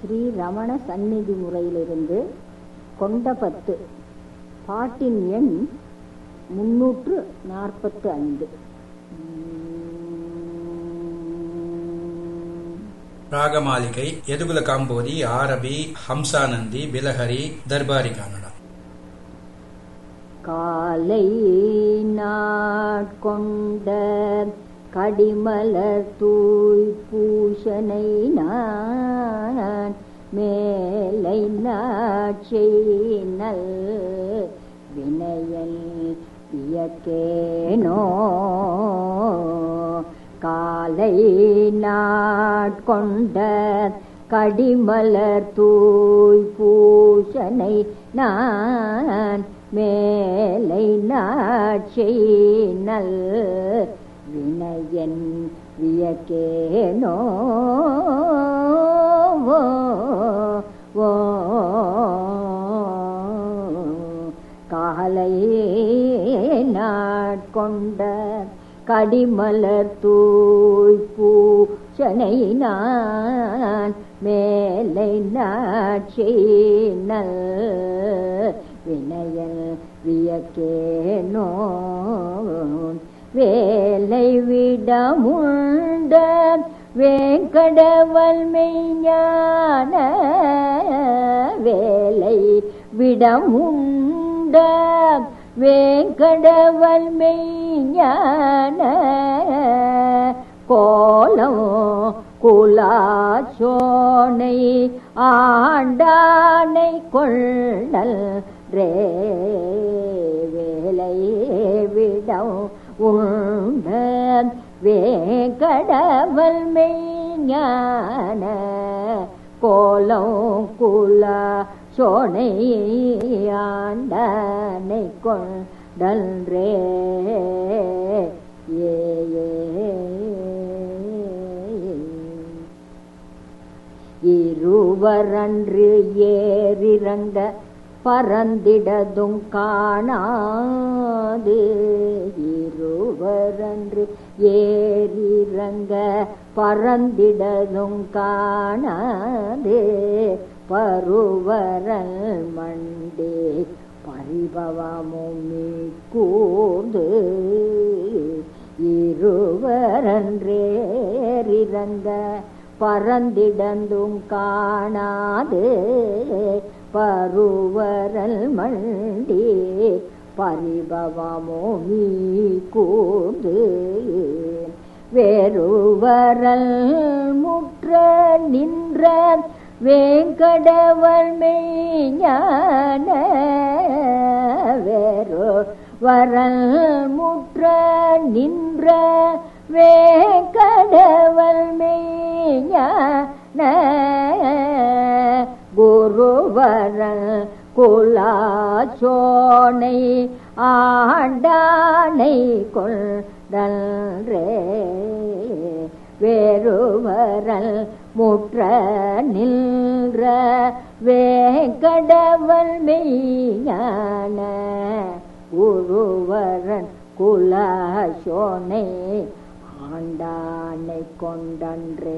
ஸ்ரீ ரமண சந்நிதி முறையிலிருந்து கொண்ட பத்து பாட்டின் எண் முன்னூற்று நாற்பத்து ஐந்து ರಾಗಮಾಲಿಕೈ ಯದುಗುಲ ಕಾಂಬೋದಿ ಆರಬಿ ಹಂಸಾನಂದಿ ಬಿಲಹರಿ ದರ್ಬಾರಿ ಕನ್ನಡ காலை நாட்கொண்ட கடிமலர் தூய் பூஷனை நான் மேலை நாட்சை நல் வினையல் வியக்கேனோ காலை நாட்கொண்ட கடிமலர் தூய் பூஷனை நான் மேலை நாட்சை நல் வினயன் வியக்கேனோ ஓ, ஓ, காலை நாட்கொண்ட கடிமலர் தூய் பூஷனை நான் மேலை நாட்சை நல் வினயல் வியக்கேனோ வேலை விடமுண்ட வேங்கடவல் மெய்ஞான வேலை விடமுண்ட வேங்கடவல் மெய்ஞான கோலம் குலாச்சோனை ஆண்டானை கொள்ளல் ரே வேலை விடம் உண்ட வேங்கடவல் மெய்ஞான கோலம் குலா சோனை ஆண்டனை கொண்டல் ரே ஏ ஏ இருவரன்று ஏறிறங்க பறந்திடதும் காணாது இருவரன்று ஏறிறங்க பறந்திடதும் காணாது பருவரல் மண்டே பரிபவமும் கூர்ந்து இருவரன்றேறிறங்க பறந்திடந்தும் காணாது பருவரல் மண்டி பரிபவமோ நீ கூர்ந்து வேறுவரல் முற்ற நின்ற வேங்கடவல் மெய்ஞான வேறு வரல் முற்ற நின்ற வேங்கடவல் மெய்ஞான குருவரல் குலாச்சோனை ஆண்டானை கொண்டல்ரே வேறுவரல் முற்ற நின்ற வேங்கடவல் மெய்ஞான உருவரன் குலாசோனை ஆண்டானை கொண்டன்றே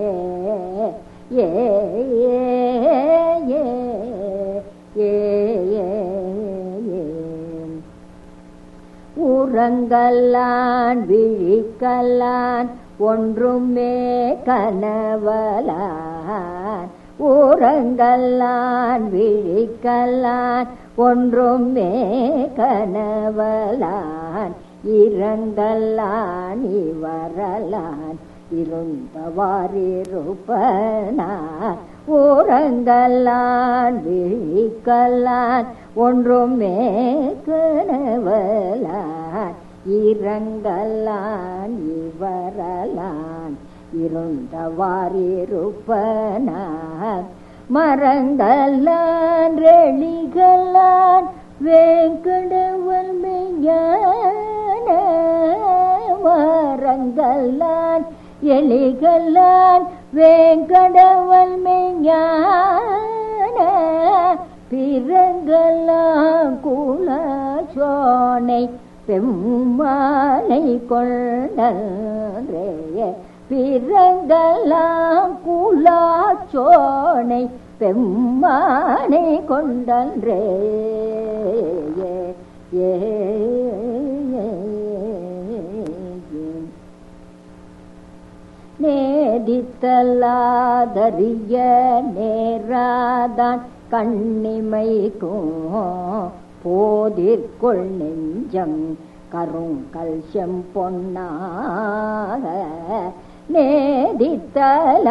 ஏ ஏ ஏ ஏ ஏ உறங்கல்லான் விழிக்கல்லான் ஒன்றுமே கனவலான் ஊரங்கல்லான் விழிக்கல்லான் ஒன்றுமே கனவலான் இரங்கல்லான் இவரலான் இருந்தவாறிருப்பனான் ஊரங்கல்லான் விழிக்கல்லான் ஒன்றுமே கனவலான் இரங்கல்லான் இவரலான் இருந்தவாறிருப்பனான் மரங்கல்லான் ரெளிகளான் வேங்கடவல் மெய்ஞான மரங்கல்லான் எலிகளான் வேங்கடவல் மெய்ஞான பிறங்கலாம் குலச்சோனை பெம்மானை கொண்டே பிறங்கலாம் குலாச்சோனை சோனை பெம்மானை கொண்டன்றே ஏ ஏ நேதித்தலாதறிய நேராதான் கண்ணிமைக்கும் போதிற்குள் நெஞ்சம் கருங்கல் செம்பொன்னாக நேதித்தலாதறிய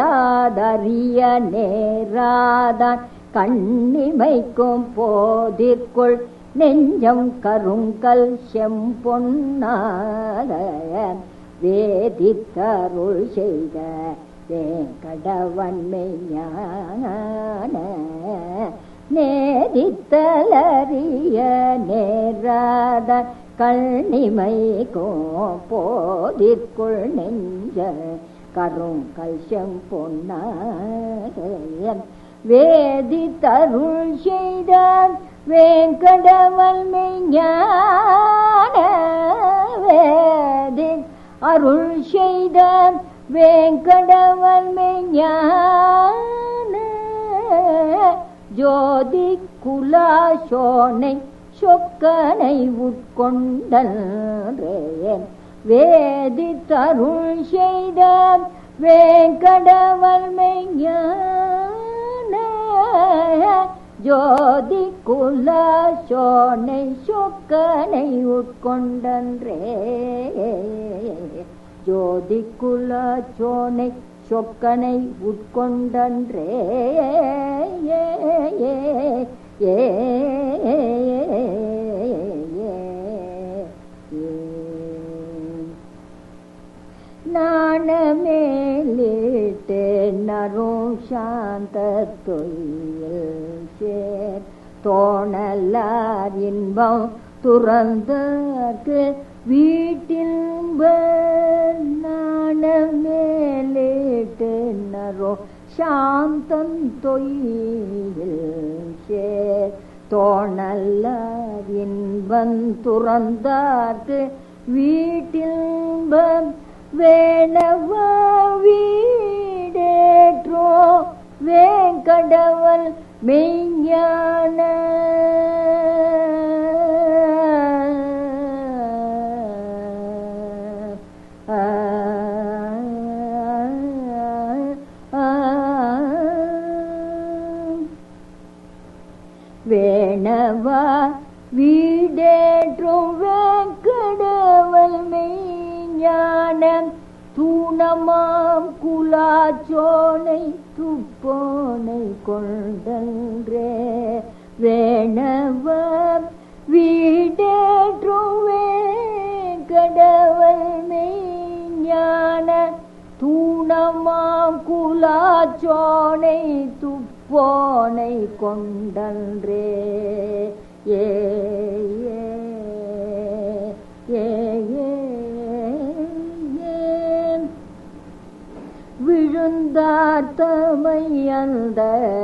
நேராதான் கண்ணிமைக்கும் போதிற்குள் நெஞ்சம் கருங்கல் செம்பொன்னாக வேதித்தருள் செய்த வேங்கடவன்மையான நேதித்தலறிய நேராத கண்ணிமைக்கோ போதிற்குள் நெஞ்ச கருங்கல் செம்பொன்னாக வேதித்தருள் செய்த வேங்கடவல் மெய்ஞான வேதி அருள் செய்த வேங்கடவல் மெய்ஞான ஜோதி குலாசோனை சொக்கனை உட்கொண்டேன் வேதி தருள் செய்த வேங்கடவல் மெய்ஞான ஜோதி குல சோனை சொக்கனை உட்கொண்டன்றே ஜோதி குல சோனை சொக்கனை உட்கொண்டன்றே ஏ ஏ ஏ நாணமேலிட்டு நரும் சாந்த தொழில் சேர் தோணலார் இன்பம் துறந்தற்கு வீட்டில் நாணமேலிட்டு நரும் சாந்தம் தொழில் சேர் தோணல்லார் இன்பம் துறந்தார்க்கு வீட்டில் வேணவா வீடேற்றோ வேங்கடவல் மெய்ஞான வேணவா வீடேற்றும் வேங்கடவல் மெய்ஞானம் தூணமாம் குலாச்சோனை துப்போனை கொண்டன்றே வேணவ வீடேற்றும் வேங்கடவல் மெய்ஞான தூணமாம் குலாச்சோனை துப்போனை கொண்டன்றே ஏ ஏ ஏ ஏ விழுந்தார்த்தமை அந்த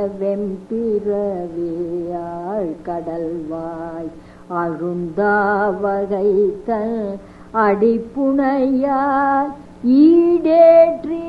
வெம்பிறவியாள் கடல்வாய் அழுந்தா வகைத்தல் அடிப்புணையார் ஈடேற்றி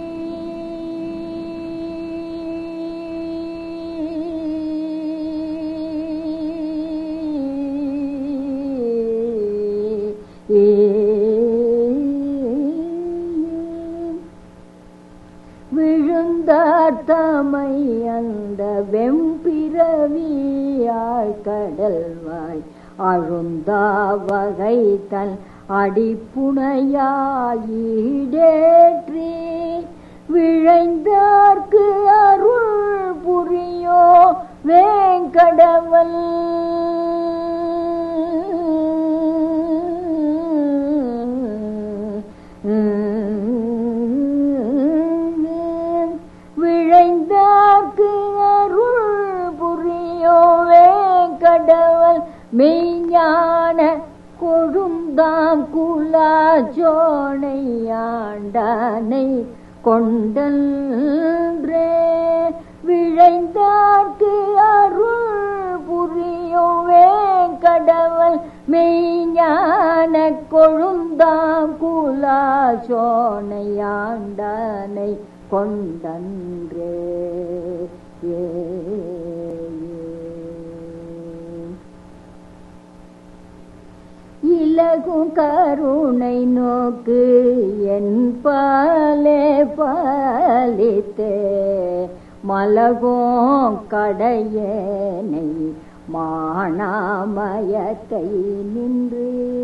விழுந்தார்த்தமை அந்த வெம்பிறவியாள் கடல்வாய் அழுந்தா வகை தன் அடிப்புணையால் ஈடேற்றி விழைந்தார்க்கு அருள் புரியோ வேங்கடவல் விழைந்தார்க்கு அருள் புரியோ வேங்கடவல் மெய்ஞான கொழுந்தாம் குலாஜோனை ஆண்டானை கொண்டன்றே விழைந்தார்க்கு அருள் புரியோ வேங்கடவல் மெய்ஞான கொழுந்தாம் குலாஜோனை ஆண்டானை கொண்டன்றே ஏ இலகும் கருணை நோக்கு என் பாலே பாலித்தே மலகும் கடையனை மானாமயத்தை நின்று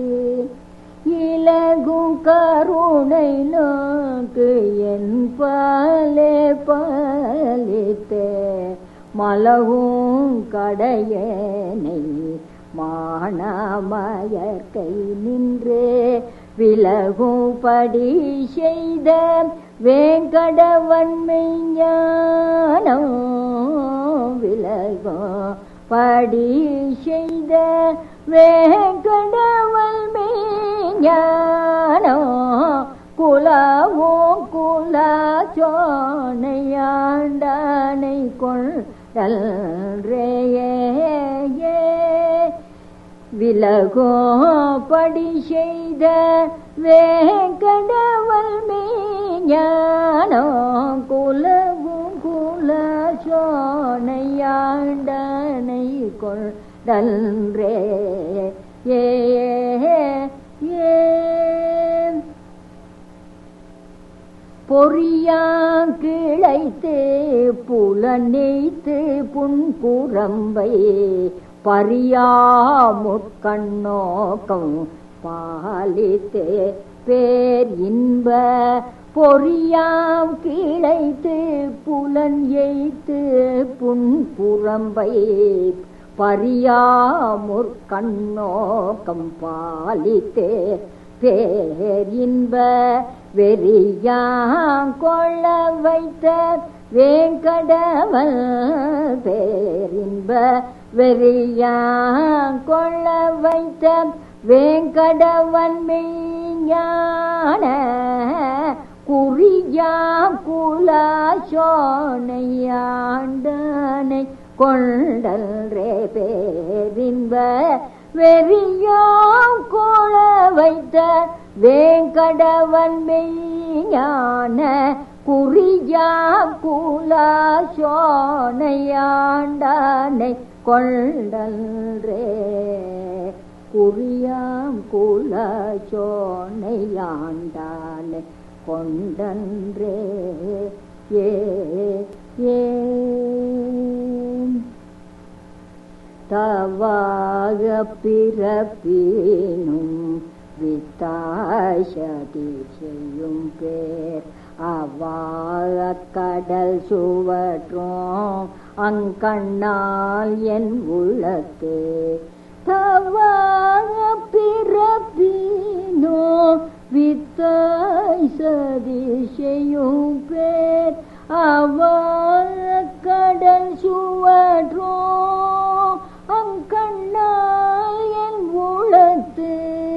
இலகும் கருணை நோக்கு என் பாலே பாலித்தே மலகும் கடையனை மானமயற்கை நின்று விலகும்படி செய்த வேங்கடவன் மெய்ஞானம் விலகும் படி செய்த வேங்கடவன் மெய்ஞானம் குலவோ குல சோனையாண்டானை கொண்டல்ரேயே விலகோ படி செய்த வேங்கடவல் மீஞானோ குலவும் குல சோனையாண்டனை கொண்டல்ரே ஏ ஏ பொறியாங் கிளைத்து புலனைத்து புன்புறம்பை பறியாமுட்கண்ணோக்கம் பாலித்து பேர் இன்ப பொறியாம் கிளைத்து புலன் எய்த்து புன்புறம்பை பறியாமுற்கண்ணோக்கம் பாலித்தே பேர் இன்ப வெறியாங்கொள்ள வைத்த வேங்கடவல் பேரின்ப வெறியாங்கொள்ள வைத்த வேங்கடவன் மெய்ஞான குறியாம் குலாசோனையாண்டனை கொண்டல்ரே பேரின்ப வெறியாம் கோள வைத்த வேங்கடவன் மெய்ஞான குறியாம் குலாசோனையாண்டானை கொண்டல்ரே குறியாம் குலாசோனையாண்டானை கொண்டன்றே ஏ ஏ தவாக பிறப்பினும் வித்தாசதி செய்யும் பேர் அவாக கடல் சுவற்றும் அங்கண்ணால் என் உள்ளத்தே தவாக பிறப்பினோ வித்தாய் சதி செய்யும் பேர் அவாக கடல் சுவற்றோ அங்கண்ணால் என் உளத்து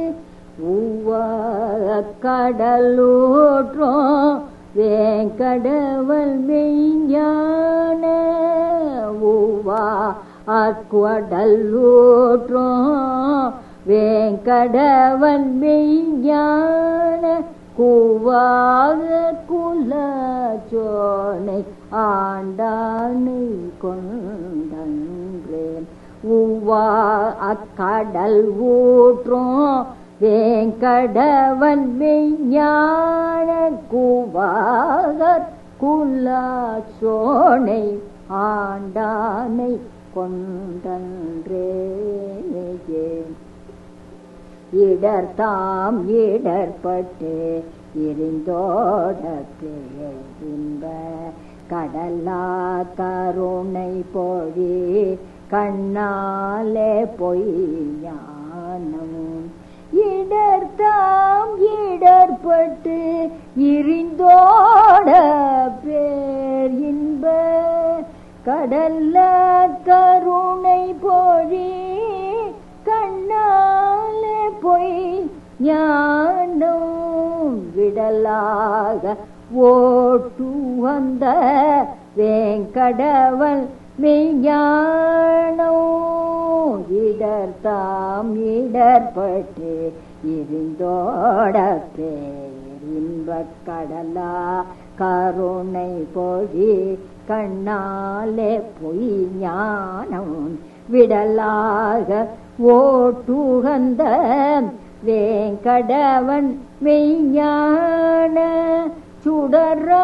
கடலூற்றோ வேங்கடவல் மெய்ஞான ஊவா அக்குடல்லூற்றோ வேங்கடவன் மெய்ஞான கூவாக குலச்சோனை ஆண்டானை கொண்டன்றேன் உவா அக்கடல் ஊற்றும் வேங்கடவன் மெய்ஞான கூவாகர் குலச்சோனை ஆண்டானை கொண்டன்றே இடர்தாம் இடர்பட்டு இருந்தோட பிழைகின்ற கடலா கருணை பொழி கண்ணாலே பொய்யானம் இடர்தாம் இடர்பட்டு இருந்தோட பேர் இன்ப கடல்ல கருணை பொழி கண்ணாலே பொய் ஞானம் விடலாக ஓட்டு வந்த வேங்கடவன் மெய்ஞானோ இடர் தாம் இடர்பட்டு இருந்தோட பேரின்ப கடலா கருணை பொழி கண்ணாலே பொய் ஞானம் விடலாக ஓட்டுகந்த வேங்கடவன் மெய்ஞான சுடரா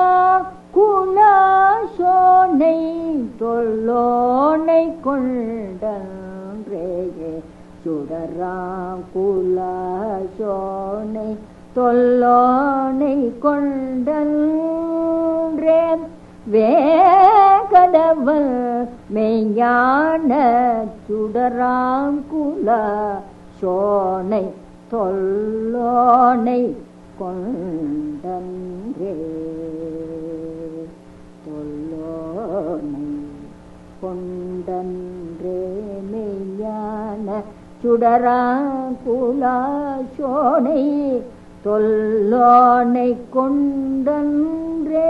குலாசோனை தொல்லோனை கொண்டன்றே சுடராம் குலாசோனை தொல்லோனை கொண்டன்றே வேகடவல் மெய்ஞான சுடராம் குலா சோனை தொல்லோனை கொண்டன்றே தொல்லோனை கொண்டன்றே மெய்ஞான சுடராங்குலா சோனை தொல்லோனை கொண்டன்றே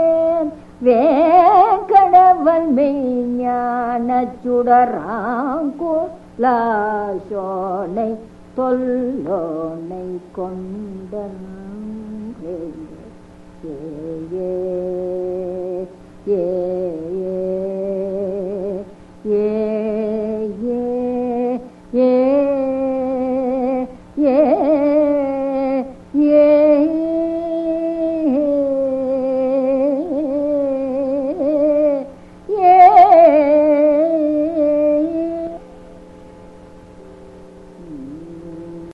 வேங்கடவல் மெய்ஞான சுடராங்குலா சோனை தொல்லோனை கொண்டன்றே ஏ ஏ ஏ ஏ ஏ